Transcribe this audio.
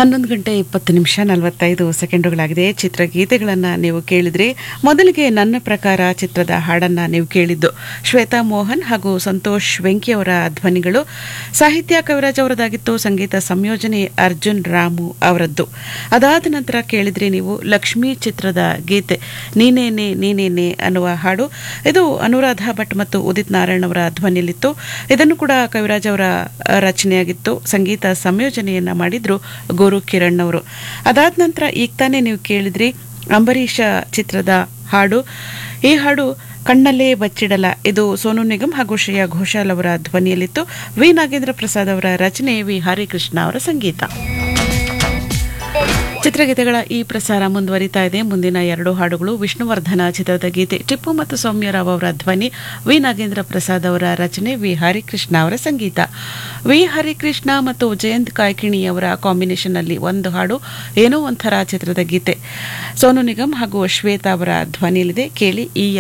ಹನ್ನೊಂದು ಗಂಟೆ ಇಪ್ಪತ್ತು ನಿಮಿಷ ನಲವತ್ತೈದು ಸೆಕೆಂಡುಗಳಾಗಿದೆ ಚಿತ್ರಗೀತೆಗಳನ್ನು ನೀವು ಕೇಳಿದ್ರಿ ಮೊದಲಿಗೆ ನನ್ನ ಪ್ರಕಾರ ಚಿತ್ರದ ಹಾಡನ್ನು ನೀವು ಕೇಳಿದ್ದು ಶ್ವೇತಾ ಮೋಹನ್ ಹಾಗೂ ಸಂತೋಷ್ ವೆಂಕಿ ಅವರ ಧ್ವನಿಗಳು ಸಾಹಿತ್ಯ ಕವಿರಾಜ್ ಅವರದಾಗಿತ್ತು ಸಂಗೀತ ಸಂಯೋಜನೆ ಅರ್ಜುನ್ ರಾಮು ಅವರದ್ದು ಅದಾದ ನಂತರ ಕೇಳಿದ್ರಿ ನೀವು ಲಕ್ಷ್ಮೀ ಚಿತ್ರದ ಗೀತೆ ನೀನೇನೆ ನೀನೇನೆ ಅನ್ನುವ ಹಾಡು ಇದು ಅನುರಾಧ ಭಟ್ ಮತ್ತು ಉದಿತ್ ನಾರಾಯಣ್ ಅವರ ಧ್ವನಿಯಲ್ಲಿತ್ತು ಇದನ್ನು ಕೂಡ ಕವಿರಾಜ್ ಅವರ ರಚನೆಯಾಗಿತ್ತು ಸಂಗೀತ ಸಂಯೋಜನೆಯನ್ನ ಮಾಡಿದ್ರು ಗುರು ಕಿರಣ್ ಅವರು ಅದಾದ ನಂತರ ಈಗ ತಾನೇ ನೀವು ಕೇಳಿದ್ರಿ ಅಂಬರೀಷ ಚಿತ್ರದ ಹಾಡು ಈ ಹಾಡು ಕಣ್ಣಲ್ಲೇ ಬಚ್ಚಿಡಲ ಇದು ಸೋನು ನಿಗಮ್ ಹಾಗೂ ಶ್ರೇಯಾ ಘೋಷಾಲ್ ಅವರ ಧ್ವನಿಯಲ್ಲಿತ್ತು ವಿ ನಾಗೇಂದ್ರ ಪ್ರಸಾದ್ ಅವರ ರಚನೆ ವಿ ಹರಿಕೃಷ್ಣ ಅವರ ಸಂಗೀತ ಚಿತ್ರಗೀತೆಗಳ ಈ ಪ್ರಸಾರ ಮುಂದುವರಿತಾ ಇದೆ ಮುಂದಿನ ಎರಡು ಹಾಡುಗಳು ವಿಷ್ಣುವರ್ಧನ ಚಿತ್ರದ ಗೀತೆ ಟಿಪ್ಪು ಮತ್ತು ಸೌಮ್ಯರಾವ್ ಅವರ ಧ್ವನಿ ವಿ ನಾಗೇಂದ್ರ ಪ್ರಸಾದ್ ಅವರ ರಚನೆ ವಿ ಹರಿಕೃಷ್ಣ ಅವರ ಸಂಗೀತ ವಿ ಹರಿಕೃಷ್ಣ ಮತ್ತು ಜಯಂತ್ ಕಾಯ್ಕಿಣಿ ಅವರ ಕಾಂಬಿನೇಷನ್ ಅಲ್ಲಿ ಒಂದು ಹಾಡು ಏನೋ ಒಂಥರ ಚಿತ್ರದ ಗೀತೆ ಸೋನು ನಿಗಮ್ ಹಾಗೂ ಶ್ವೇತಾ ಅವರ ಧ್ವನಿಯಲ್ಲಿದೆ ಕೇಳಿ ಈ